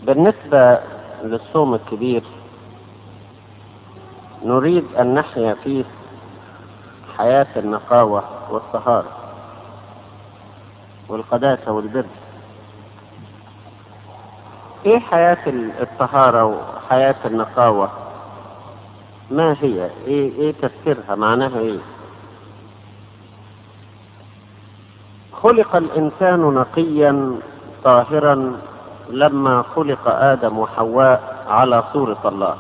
بالنسبة للصوم الكبير نريد أن نحيا فيه حياة النقاوة والطهارة والقداسة والبر ايه حياة الطهارة وحياة النقاوة ما هي ايه ايه تفسيرها معناها ايه خلق الانسان نقيا طاهرا لما خلق ادم وحواء على صورة الله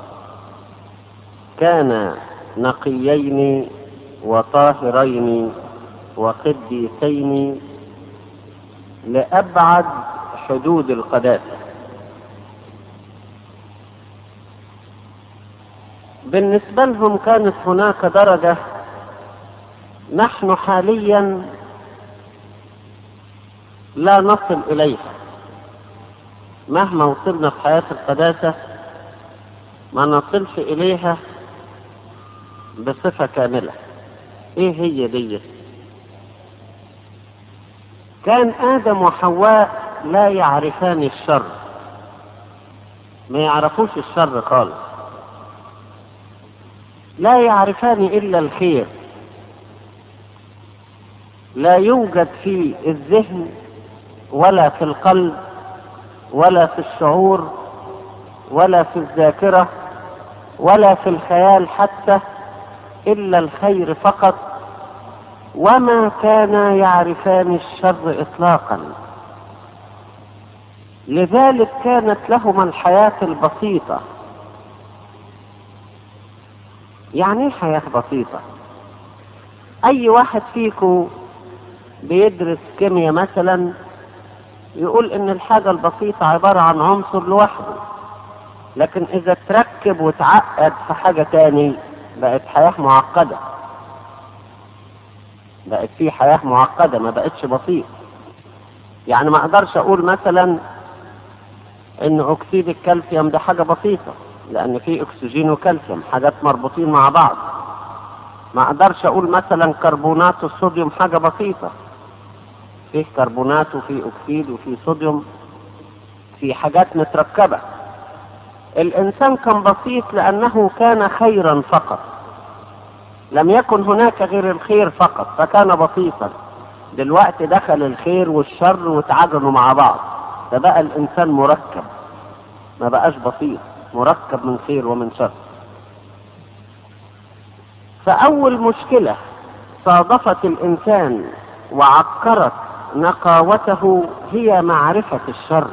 كان نقيين وطاهرين وقديسين لأبعد حدود القداسة بالنسبة لهم كانت هناك درجة نحن حاليا لا نصل إليها مهما وصلنا في حياة القداسة ما نصلش إليها بصفة كاملة إيه هي دي كان آدم وحواء لا يعرفان الشر ما يعرفوش الشر خالص لا يعرفان إلا الخير لا يوجد في الذهن ولا في القلب ولا في الشعور ولا في الذاكرة ولا في الخيال حتى إلا الخير فقط وما كانا يعرفان الشر إطلاقا لذلك كانت لهما الحياة البسيطة يعني ايه حياة بسيطة أي واحد فيكم بيدرس كيمياء مثلا يقول إن الحاجة البسيطة عبارة عن عنصر لوحده لكن إذا تركب وتعقد في حاجة تاني بقت حياة معقدة بقت في حياة معقدة ما بقتش بسيط يعني ما اقدرش اقول مثلا ان اكسيد الكالسيوم ده حاجة بسيطة لان في اكسجين وكالسيوم حاجات مربوطين مع بعض ما اقدرش اقول مثلا كربونات الصوديوم حاجة بسيطة فيه كربونات وفي اكسيد وفي صوديوم في حاجات متركبة الانسان كان بسيط لانه كان خيرا فقط لم يكن هناك غير الخير فقط فكان بسيطا دلوقتي دخل الخير والشر وتعاجنوا مع بعض فبقى الانسان مركب ما بقاش بسيط مركب من خير ومن شر فاول مشكله صادفت الانسان وعكرت نقاوته هي معرفه الشر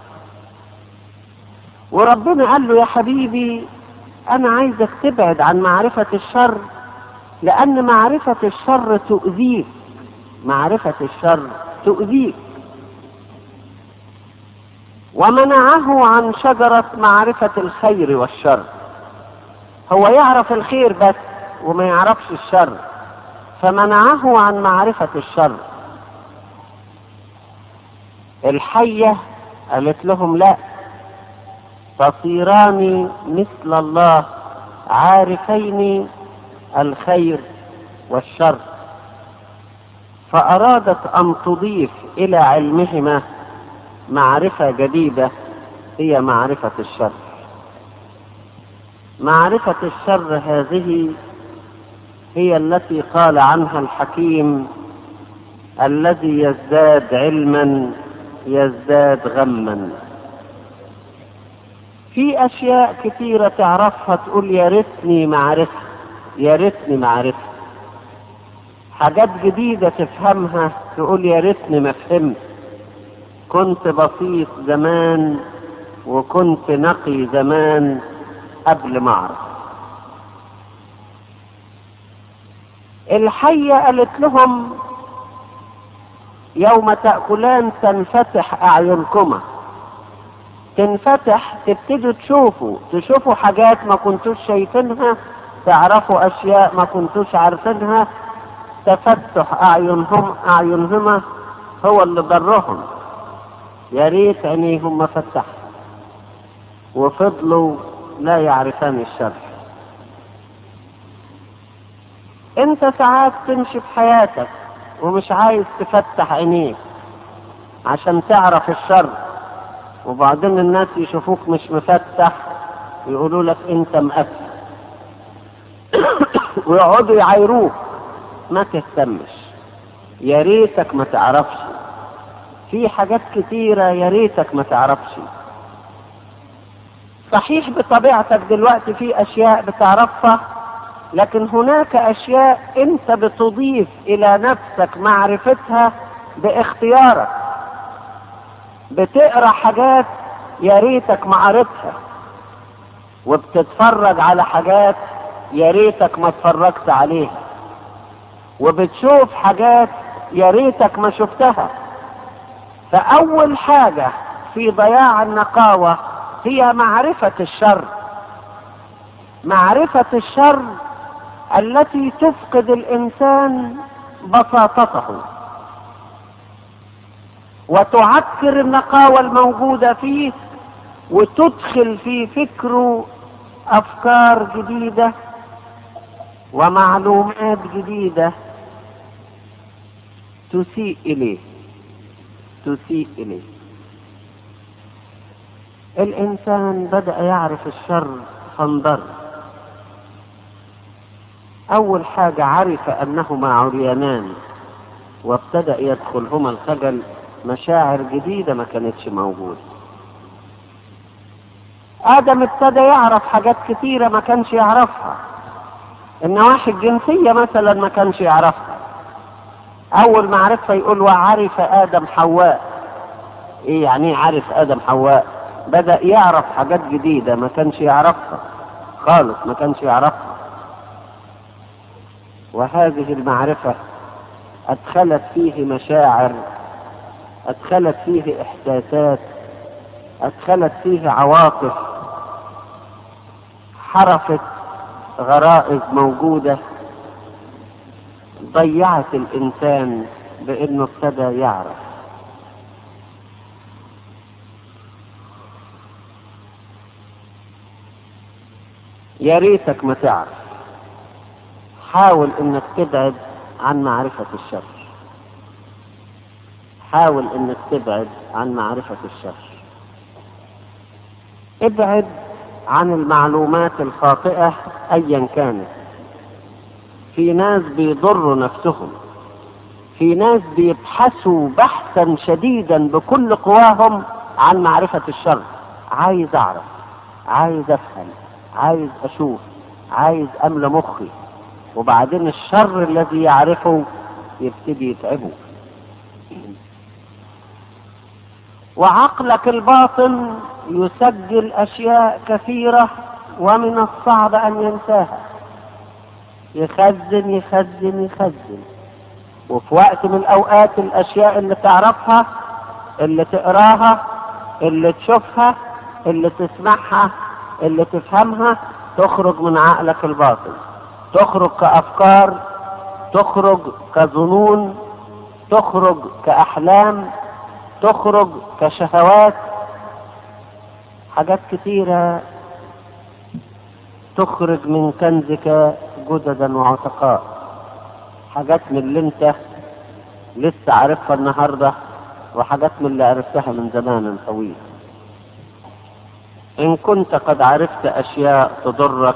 وربنا قال له يا حبيبي انا عايزك تبعد عن معرفه الشر لأن معرفة الشر تؤذيك معرفة الشر تؤذيك ومنعه عن شجرة معرفة الخير والشر هو يعرف الخير بس وما يعرفش الشر فمنعه عن معرفة الشر الحية قالت لهم لا تصيران مثل الله عارفين الخير والشر فأرادت أن تضيف إلى علمهما معرفة جديدة هي معرفة الشر معرفة الشر هذه هي التي قال عنها الحكيم الذي يزداد علما يزداد غما في أشياء كثيرة تعرفها تقول يا ريتني معرفة يا ريتني معرفة حاجات جديدة تفهمها تقول يا ريتني ما فهمت كنت بسيط زمان وكنت نقي زمان قبل ما اعرف الحية قالت لهم يوم تأكلان تنفتح أعينكما تنفتح تبتدوا تشوفوا تشوفوا حاجات ما كنتوش شايفينها تعرفوا أشياء ما كنتوش عارفينها تفتح أعينهم أعينهما هو اللي ضرهم يا ريت عينيهم ما فتحوا وفضلوا لا يعرفان الشر انت ساعات تمشي في حياتك ومش عايز تفتح عينيك عشان تعرف الشر وبعدين الناس يشوفوك مش مفتح يقولوا لك انت مقفل ويقعدوا يعايروك ما تهتمش يا ريتك ما تعرفش في حاجات كتيرة يا ريتك ما تعرفش صحيح بطبيعتك دلوقتي في اشياء بتعرفها لكن هناك اشياء انت بتضيف الى نفسك معرفتها باختيارك بتقرا حاجات يا ريتك ما قريتها وبتتفرج على حاجات يا ريتك ما اتفرجت عليها وبتشوف حاجات يا ريتك ما شفتها فأول حاجة في ضياع النقاوة هي معرفة الشر معرفة الشر التي تفقد الإنسان بساطته وتعكر النقاوة الموجودة فيه وتدخل في فكره أفكار جديدة ومعلومات جديدة تسيء إليه تسيء إليه الإنسان بدأ يعرف الشر فانضر أول حاجة عرف أنهما عريانان وابتدأ يدخلهما الخجل مشاعر جديدة ما كانتش موجودة آدم ابتدى يعرف حاجات كتيرة ما كانش يعرفها النواحي الجنسية مثلا ما كانش يعرفها أول ما عرفها يقول وعرف آدم حواء إيه يعني إيه عرف آدم حواء بدأ يعرف حاجات جديدة ما كانش يعرفها خالص ما كانش يعرفها وهذه المعرفة أدخلت فيه مشاعر أدخلت فيه إحساسات أدخلت فيه عواطف حرفت غرائز موجودة ضيعت الإنسان بأنه ابتدى يعرف يا ريتك ما تعرف حاول انك تبعد عن معرفة الشر حاول انك تبعد عن معرفة الشر ابعد عن المعلومات الخاطئة ايا كانت في ناس بيضروا نفسهم في ناس بيبحثوا بحثا شديدا بكل قواهم عن معرفة الشر عايز اعرف عايز افهم عايز اشوف عايز املى مخي وبعدين الشر الذي يعرفه يبتدي يتعبه وعقلك الباطن يسجل اشياء كثيرة ومن الصعب ان ينساها يخزن يخزن يخزن وفي وقت من الاوقات الاشياء اللي تعرفها اللي تقراها اللي تشوفها اللي تسمعها اللي تفهمها تخرج من عقلك الباطن تخرج كأفكار تخرج كظنون تخرج كأحلام تخرج كشهوات حاجات كتيرة تخرج من كنزك جددا وعتقاء حاجات من اللي انت لسه عارفها النهاردة وحاجات من اللي عرفتها من زمان طويل إن كنت قد عرفت أشياء تضرك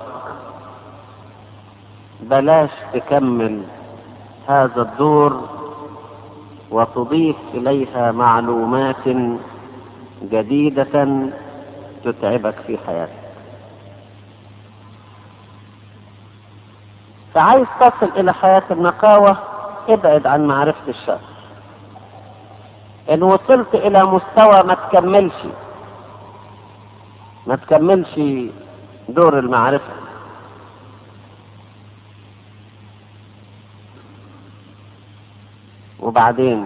بلاش تكمل هذا الدور وتضيف إليها معلومات جديدة تتعبك في حياتك فعايز تصل إلى حياة النقاوة ابعد عن معرفة الشر إن وصلت إلى مستوى ما تكملش ما تكملش دور المعرفة وبعدين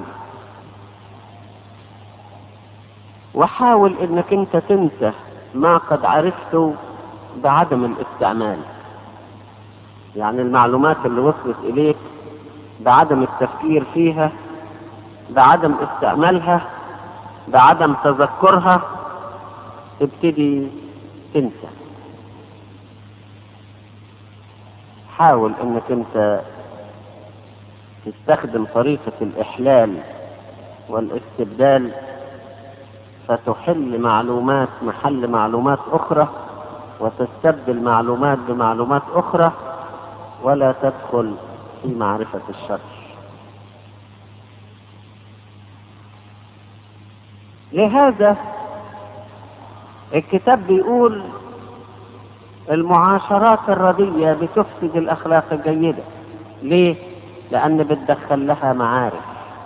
وحاول انك انت تنسى ما قد عرفته بعدم الاستعمال يعني المعلومات اللي وصلت اليك بعدم التفكير فيها بعدم استعمالها بعدم تذكرها ابتدي تنسى حاول انك انت تستخدم طريقة الاحلال والاستبدال فتحل معلومات محل معلومات أخرى وتستبدل معلومات بمعلومات أخرى ولا تدخل في معرفة الشر لهذا الكتاب بيقول المعاشرات الردية بتفسد الأخلاق الجيدة ليه؟ لأن بتدخل لها معارف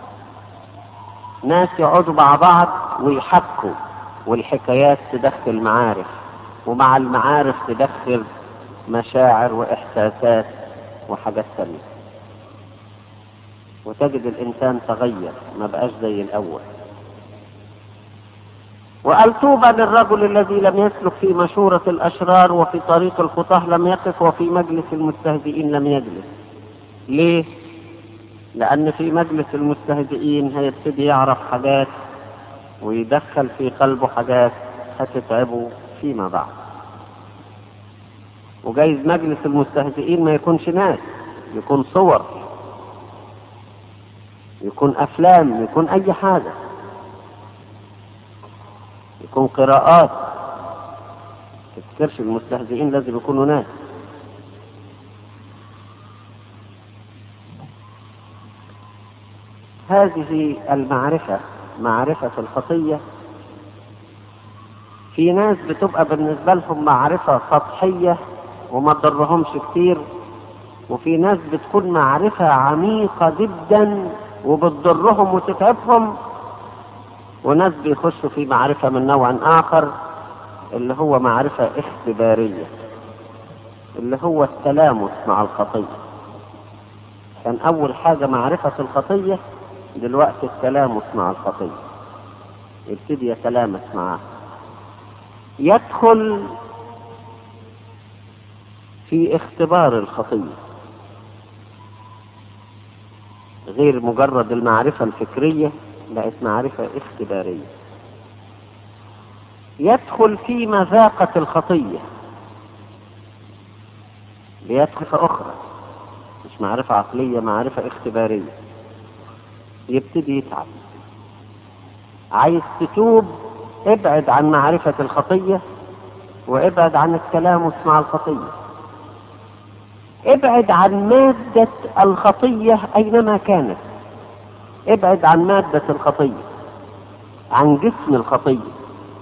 ناس يقعدوا مع بعض ويحكوا والحكايات تدخل معارف ومع المعارف تدخل مشاعر وإحساسات وحاجات ثانية وتجد الإنسان تغير ما بقاش زي الأول وقال طوبى للرجل الذي لم يسلك في مشورة الأشرار وفي طريق الخطاه لم يقف وفي مجلس المستهزئين لم يجلس ليه؟ لأن في مجلس المستهزئين هيبتدي يعرف حاجات ويدخل في قلبه حاجات هتتعبه فيما بعد وجايز مجلس المستهزئين ما يكونش ناس يكون صور يكون أفلام يكون أي حاجة يكون قراءات تفتكرش المستهزئين لازم يكونوا ناس هذه المعرفة معرفة الخطية في ناس بتبقى بالنسبة لهم معرفة سطحية وما تضرهمش كتير وفي ناس بتكون معرفة عميقة جدا وبتضرهم وتتعبهم وناس بيخشوا في معرفة من نوع آخر اللي هو معرفة اختبارية اللي هو التلامس مع الخطية كان أول حاجة معرفة الخطية دلوقتي التلامس مع الخطية يبتدي يتلامس معها يدخل في اختبار الخطية غير مجرد المعرفة الفكرية بقت معرفة اختبارية يدخل في مذاقة الخطية بيدخل أخرى مش معرفة عقلية معرفة اختبارية يبتدي يتعب عايز تتوب ابعد عن معرفة الخطية وابعد عن التلامس مع الخطية ابعد عن مادة الخطية أينما كانت ابعد عن مادة الخطية عن جسم الخطية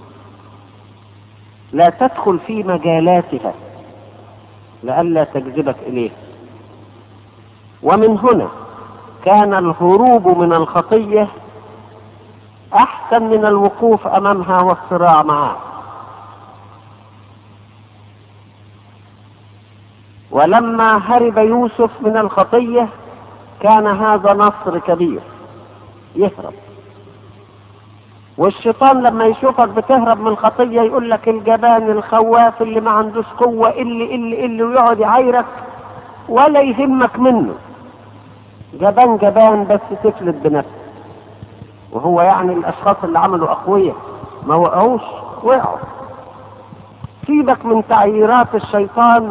لا تدخل في مجالاتها لئلا تجذبك إليه ومن هنا كان الهروب من الخطية أحسن من الوقوف أمامها والصراع معها ولما هرب يوسف من الخطية كان هذا نصر كبير يهرب والشيطان لما يشوفك بتهرب من الخطية يقول لك الجبان الخواف اللي ما عندوش قوة اللي اللي اللي ويقعد يعايرك ولا يهمك منه جبان جبان بس تفلت بنفسك وهو يعني الاشخاص اللي عملوا اقوياء ما وقعوش وقعوا سيبك من تعييرات الشيطان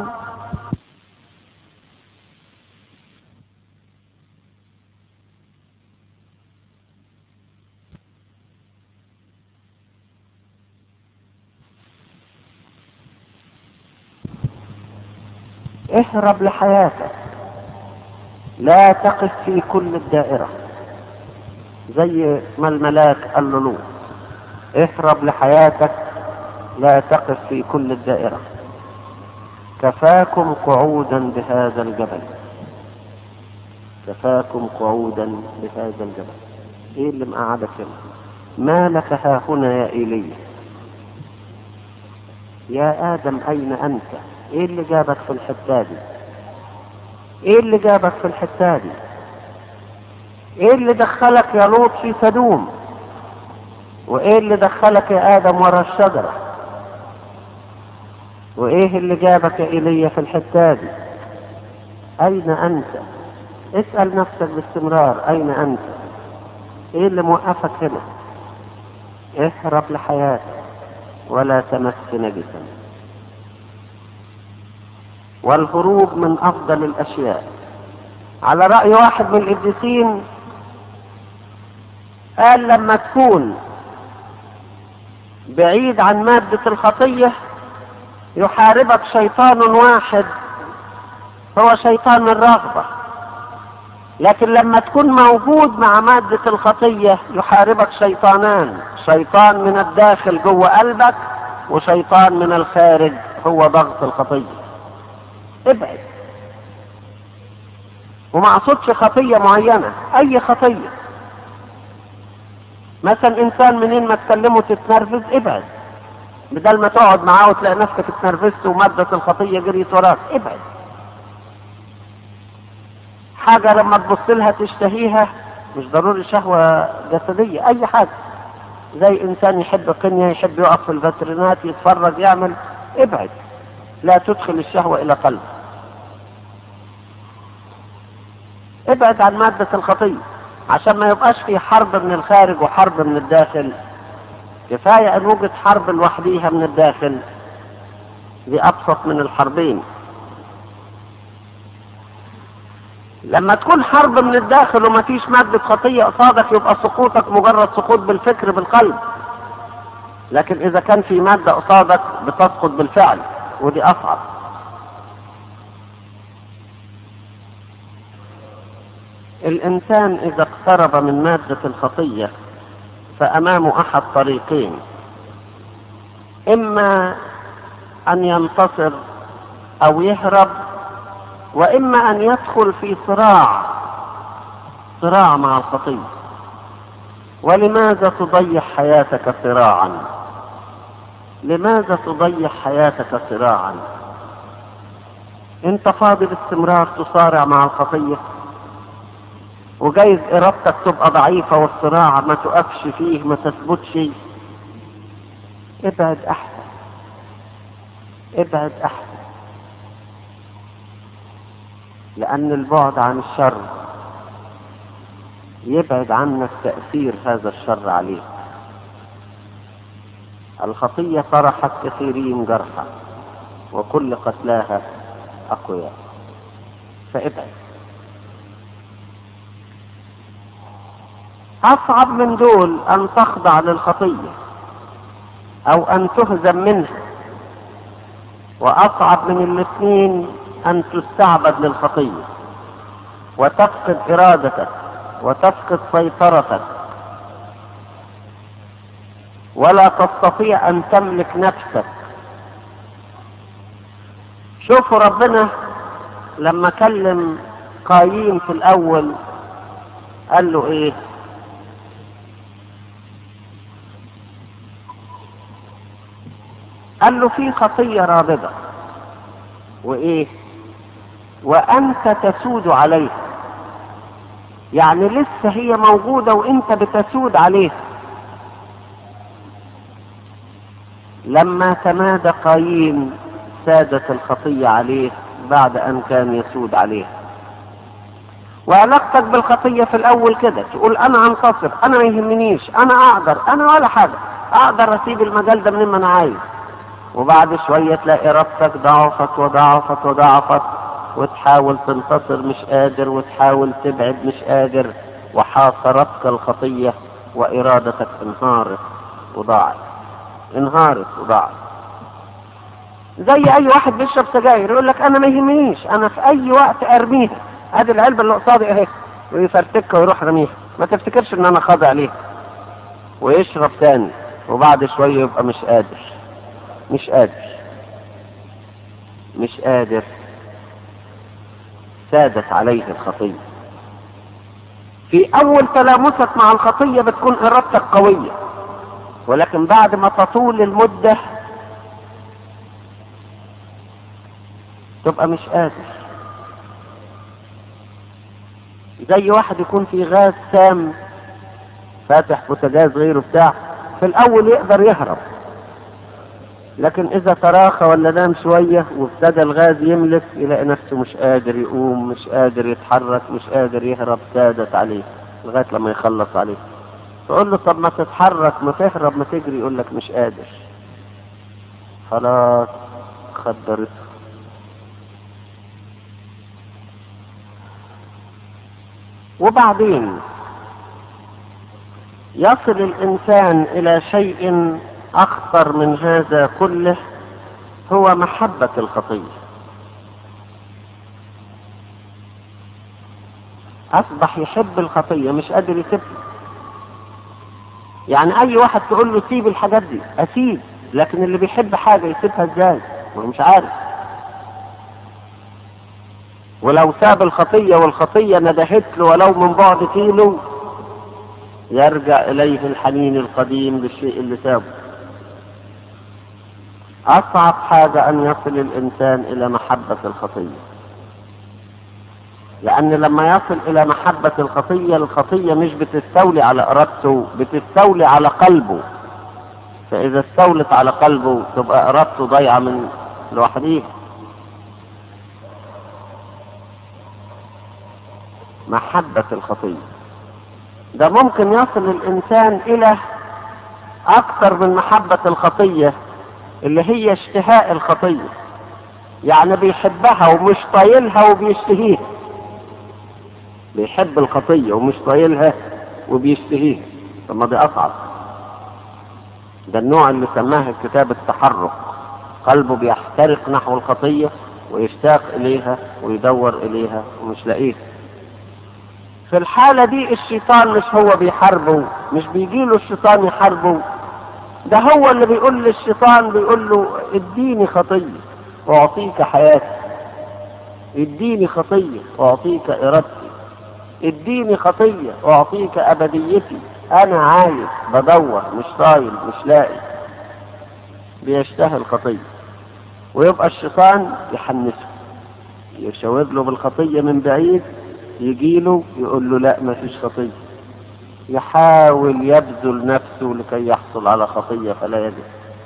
اهرب لحياتك لا تقف في كل الدائرة زي ما الملاك قال له لوط اهرب لحياتك لا تقف في كل الدائرة كفاكم قعودا بهذا الجبل كفاكم قعودا بهذا الجبل ايه اللي مقعدك هنا ما لك ها هنا يا ايليا يا ادم اين انت ايه اللي جابك في الحته دي ايه اللي جابك في الحته دي ايه اللي دخلك يا لوط في سدوم وايه اللي دخلك يا ادم ورا الشجره وايه اللي جابك يا ايليا في الحته دي اين انت اسال نفسك باستمرار اين انت ايه اللي موقفك هنا اهرب لحياتك ولا تمس نجسا والهروب من افضل الاشياء على راي واحد من القديسين قال لما تكون بعيد عن مادة الخطية يحاربك شيطان واحد هو شيطان الرغبة لكن لما تكون موجود مع مادة الخطية يحاربك شيطانان شيطان من الداخل جوه قلبك وشيطان من الخارج هو ضغط الخطية ابعد وما اقصدش خطية معينة اي خطية مثلا انسان منين ما تكلمه تتنرفز ابعد بدل ما تقعد معاه وتلاقي نفسك اتنرفزت ومادة الخطية جريت وراك ابعد حاجة لما تبص لها تشتهيها مش ضروري شهوة جسدية أي حاجة زي إنسان يحب قنية يحب يقف في الفاترينات يتفرج يعمل ابعد لا تدخل الشهوة إلى قلبك ابعد عن مادة الخطية عشان ما يبقاش في حرب من الخارج وحرب من الداخل كفاية أن وجد حرب لوحديها من الداخل دي أبسط من الحربين لما تكون حرب من الداخل وما فيش مادة خطية قصادك يبقى سقوطك مجرد سقوط بالفكر بالقلب لكن إذا كان في مادة قصادك بتسقط بالفعل ودي أصعب الإنسان إذا اقترب من مادة الخطية فأمامه أحد طريقين إما أن ينتصر أو يهرب وإما أن يدخل في صراع صراع مع الخطية ولماذا تضيع حياتك صراعا لماذا تضيع حياتك صراعا انت فاضي باستمرار تصارع مع الخطيه وجايز ارادتك تبقى ضعيفة والصراع ما تقفش فيه ما تثبتش ابعد احسن ابعد احسن لان البعد عن الشر يبعد عنك تأثير هذا الشر عليك الخطية طرحت كثيرين جرحا وكل قتلاها أقوياء فابعد أصعب من دول أن تخضع للخطية أو أن تهزم منها وأصعب من الاثنين أن تستعبد للخطية وتفقد إرادتك وتفقد سيطرتك ولا تستطيع أن تملك نفسك شوفوا ربنا لما كلم قايين في الأول قال له إيه قال له في خطية رابضة وإيه وأنت تسود عليها يعني لسه هي موجودة وأنت بتسود عليها لما تمادى قايين سادت الخطية عليه بعد أن كان يسود عليها وعلاقتك بالخطية في الأول كده تقول أنا أنتصر أنا ما يهمنيش أنا أقدر أنا ولا حاجة أقدر أسيب المجال ده منين ما أنا عايز وبعد شوية تلاقي إرادتك ضعفت وضعفت وضعفت وتحاول تنتصر مش قادر وتحاول تبعد مش قادر وحاصرتك الخطية وإرادتك انهارت وضاعت انهارت وضاعت زي أي واحد بيشرب سجاير يقول لك أنا ما يهمنيش أنا في أي وقت أرميها ادي العلبة اللي قصادي أهي ويفرتكها ويروح رميها ما تفتكرش إن أنا خاضع عليها ويشرب تاني وبعد شوية يبقى مش قادر مش قادر مش قادر سادت عليه الخطية في أول تلامسك مع الخطية بتكون إرادتك قوية ولكن بعد ما تطول المدة تبقى مش قادر زي واحد يكون في غاز سام فاتح بوتاجاز غيره بتاع في الأول يقدر يهرب لكن إذا تراخى ولا نام شوية وابتدى الغاز يملك يلاقي نفسه مش قادر يقوم مش قادر يتحرك مش قادر يهرب سادت عليه لغاية لما يخلص عليه تقول له طب ما تتحرك ما تهرب ما تجري يقول لك مش قادر خلاص خدرته وبعدين يصل الإنسان إلى شيء أخطر من هذا كله هو محبة الخطية أصبح يحب الخطية مش قادر يسيبها يعني أي واحد تقول له سيب الحاجات دي أسيب لكن اللي بيحب حاجة يسيبها إزاي؟ ما هو مش عارف ولو ساب الخطية والخطية ندهت له ولو من بعد كيلو يرجع إليه الحنين القديم للشيء اللي سابه أصعب حاجة أن يصل الإنسان إلى محبة الخطية لأن لما يصل إلى محبة الخطية الخطية مش بتستولي على إرادته بتستولي على قلبه فإذا استولت على قلبه تبقى إرادته ضايعة من لوحديها محبة الخطية ده ممكن يصل الإنسان إلى أكثر من محبة الخطية اللي هي اشتهاء الخطية يعني بيحبها ومش طايلها وبيشتهيها بيحب الخطية ومش طايلها وبيشتهيها طب ما دي أصعب ده النوع اللي سماه الكتاب التحرك قلبه بيحترق نحو الخطية ويشتاق إليها ويدور إليها ومش لاقيها في الحالة دي الشيطان مش هو بيحاربه مش بيجيله الشيطان يحاربه ده هو اللي بيقول للشيطان بيقول له اديني خطية واعطيك حياتي اديني خطية واعطيك ارادتي اديني خطية واعطيك ابديتي انا عايز بدور مش طايل مش لاقي بيشتهي الخطية ويبقى الشيطان يحنسه يشاور له بالخطية من بعيد يجيله يقول له لا ما فيش خطية يحاول يبذل نفسه لكي يحصل على خطية فلا يجد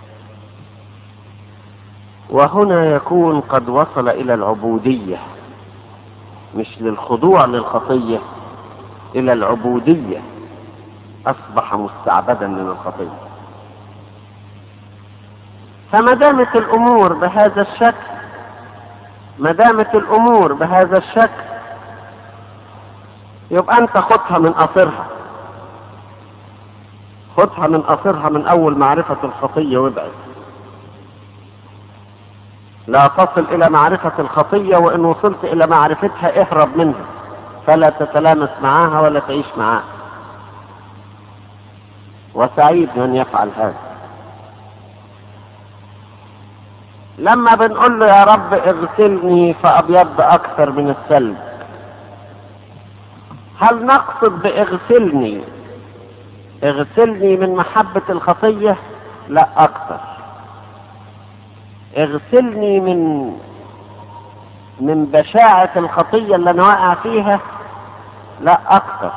وهنا يكون قد وصل إلى العبودية مش للخضوع للخطية إلى العبودية أصبح مستعبدا من الخطية فما دامت الأمور بهذا الشكل ما دامت الأمور بهذا الشكل يبقى أنت خدها من قصرها خدها من قصرها من أول معرفة الخطية وابعد لا تصل إلى معرفة الخطية وإن وصلت إلى معرفتها اهرب منها فلا تتلامس معاها ولا تعيش معاها وسعيد من يفعل هذا لما بنقول له يا رب اغسلني فأبيض أكثر من الثلج هل نقصد باغسلني اغسلني من محبة الخطية لا أكثر اغسلني من من بشاعة الخطية اللي أنا واقع فيها لا أكثر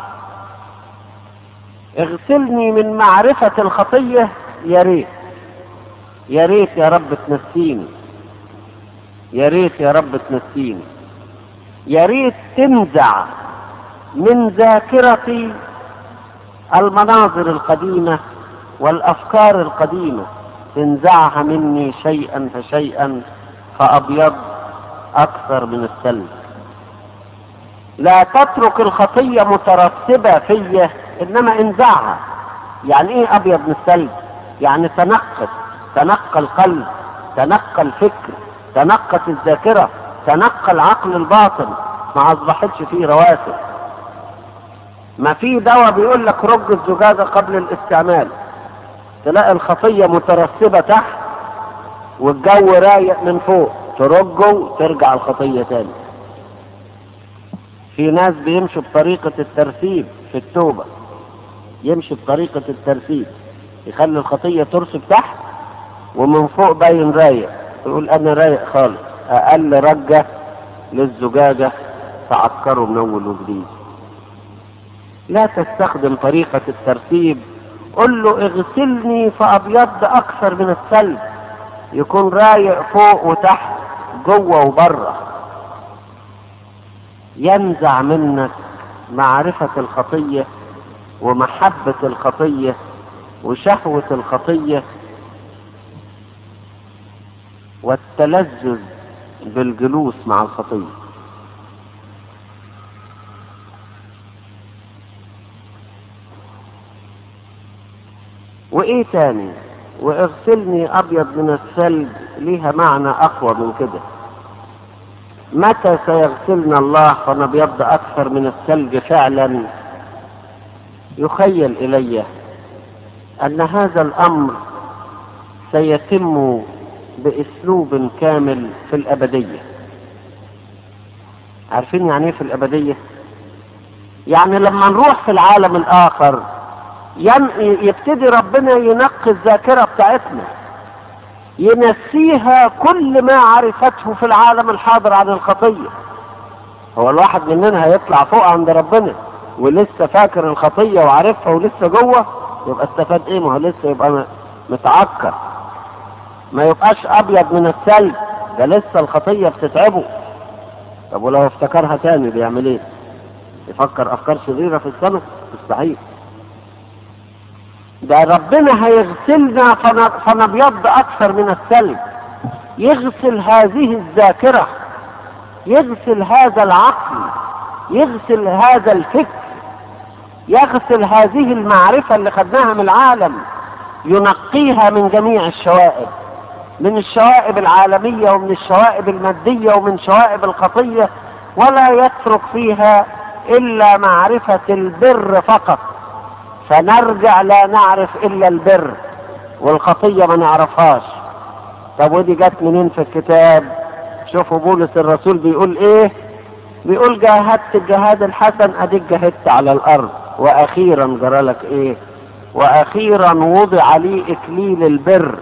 اغسلني من معرفة الخطية يا ريت يا ريت يا رب تنسيني يا ريت يا رب تنسيني يا ريت تنزع من ذاكرتي المناظر القديمة والأفكار القديمة تنزعها مني شيئا فشيئا فأبيض أكثر من الثلج لا تترك الخطية مترتبة فيا إنما انزعها يعني إيه أبيض من الثلج يعني تنقت تنقى القلب تنقى الفكر تنقت الذاكرة تنقى العقل الباطن ما أصبحتش فيه رواسب ما في دواء بيقول لك رج الزجاجة قبل الاستعمال تلاقي الخطية مترسبة تحت والجو رايق من فوق ترجه ترجع الخطية تاني في ناس بيمشوا بطريقة الترسيب في التوبة يمشي بطريقة الترسيب يخلي الخطية ترسب تحت ومن فوق باين رايق يقول انا رايق خالص اقل رجة للزجاجة تعكره من اول وجديد لا تستخدم طريقة الترتيب قل له اغسلني فأبيض أكثر من الثلج يكون رايق فوق وتحت جوه وبره ينزع منك معرفة الخطية ومحبة الخطية وشهوة الخطية والتلذذ بالجلوس مع الخطيه وايه تاني واغسلني ابيض من الثلج ليها معنى اقوى من كده متى سيغسلنا الله فنبيض اكثر من الثلج فعلا يخيل الي ان هذا الامر سيتم باسلوب كامل في الابديه عارفين يعني ايه في الابديه يعني لما نروح في العالم الاخر ين... يبتدي ربنا ينقي الذاكره بتاعتنا ينسيها كل ما عرفته في العالم الحاضر عن الخطيه هو الواحد مننا هيطلع فوق عند ربنا ولسه فاكر الخطيه وعارفها ولسه جوه يبقى استفاد ايه ما هو لسه يبقى متعكر ما يبقاش ابيض من الثلج ده لسه الخطيه بتتعبه طب ولو افتكرها تاني بيعمل ايه يفكر افكار شريره في السماء مستحيل ده ربنا هيغسلنا فنبيض اكثر من الثلج يغسل هذه الذاكره يغسل هذا العقل يغسل هذا الفكر يغسل هذه المعرفه اللي خدناها من العالم ينقيها من جميع الشوائب من الشوائب العالميه ومن الشوائب الماديه ومن شوائب الخطيه ولا يترك فيها الا معرفه البر فقط فنرجع لا نعرف الا البر والخطيه ما نعرفهاش طب ودي جت منين في الكتاب شوفوا بولس الرسول بيقول ايه بيقول جاهدت الجهاد الحسن اديك جاهدت على الارض واخيرا جرى لك ايه واخيرا وضع لي اكليل البر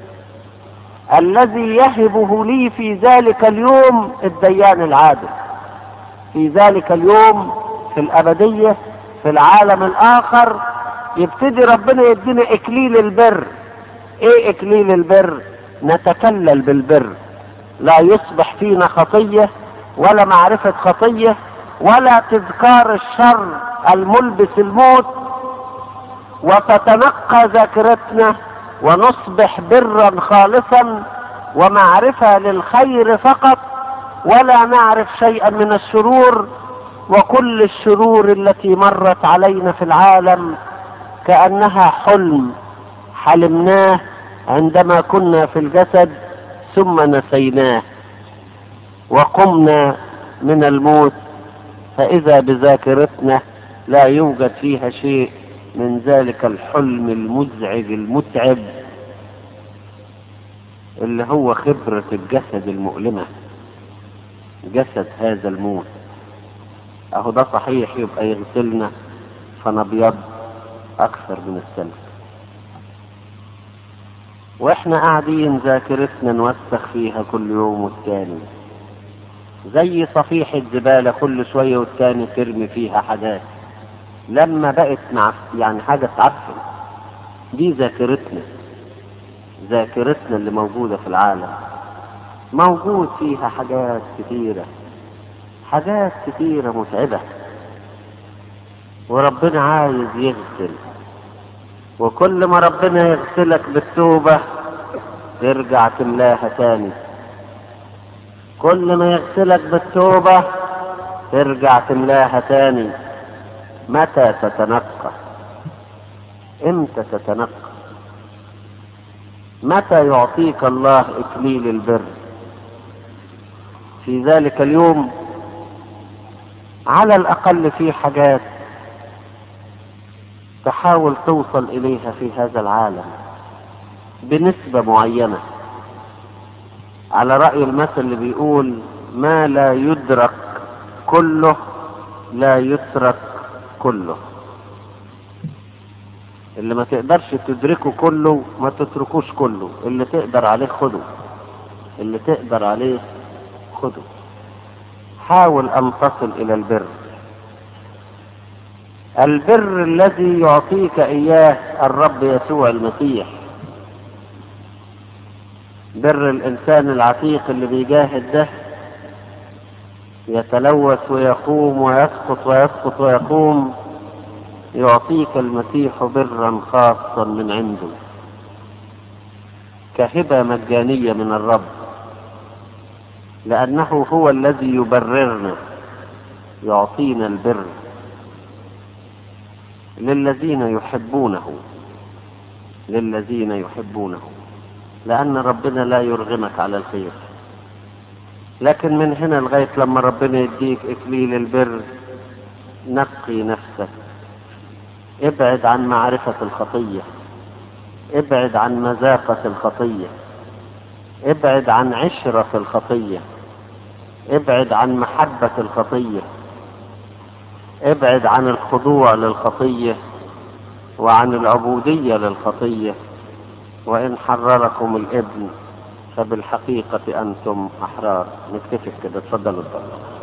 الذي يهبه لي في ذلك اليوم الديان العادل في ذلك اليوم في الابديه في العالم الاخر يبتدي ربنا يدينا اكليل البر ايه اكليل البر نتكلل بالبر لا يصبح فينا خطيه ولا معرفه خطيه ولا تذكار الشر الملبس الموت وتتنقى ذاكرتنا ونصبح برا خالصا ومعرفه للخير فقط ولا نعرف شيئا من الشرور وكل الشرور التي مرت علينا في العالم كانها حلم حلمناه عندما كنا في الجسد ثم نسيناه وقمنا من الموت فاذا بذاكرتنا لا يوجد فيها شيء من ذلك الحلم المزعج المتعب اللي هو خبرة الجسد المؤلمة جسد هذا الموت اهو ده صحيح يبقى يغسلنا فنبيض اكثر من السلف واحنا قاعدين ذاكرتنا نوسخ فيها كل يوم والتاني زي صفيحة زبالة كل شوية والتاني ترمي فيها حاجات لما بقت مع يعني حاجة تعفن دي ذاكرتنا ذاكرتنا اللي موجودة في العالم موجود فيها حاجات كتيرة حاجات كتيرة متعبة وربنا عايز يغسل وكل ما ربنا يغسلك بالتوبة ترجع تملاها تاني كل ما يغسلك بالتوبة ترجع تملاها تاني متى تتنقى امتى تتنقى متى يعطيك الله اكليل البر في ذلك اليوم على الاقل في حاجات تحاول توصل اليها في هذا العالم بنسبه معينه على راي المثل اللي بيقول ما لا يدرك كله لا يترك كله اللي ما تقدرش تدركه كله ما تتركوش كله اللي تقدر عليه خده اللي تقدر عليه خده حاول ان تصل الى البر البر الذي يعطيك اياه الرب يسوع المسيح بر الانسان العتيق اللي بيجاهد ده يتلوث ويقوم ويسقط ويسقط ويقوم يعطيك المسيح برا خاصا من عنده كهبه مجانيه من الرب لانه هو الذي يبررنا يعطينا البر للذين يحبونه للذين يحبونه لأن ربنا لا يرغمك على الخير لكن من هنا لغاية لما ربنا يديك إكليل البر نقي نفسك ابعد عن معرفة الخطية ابعد عن مذاقة الخطية ابعد عن عشرة الخطية ابعد عن محبة الخطية ابعد عن الخضوع للخطية وعن العبودية للخطية وإن حرركم الابن فبالحقيقة أنتم أحرار نكتفي كده اتفضلوا اتفضلوا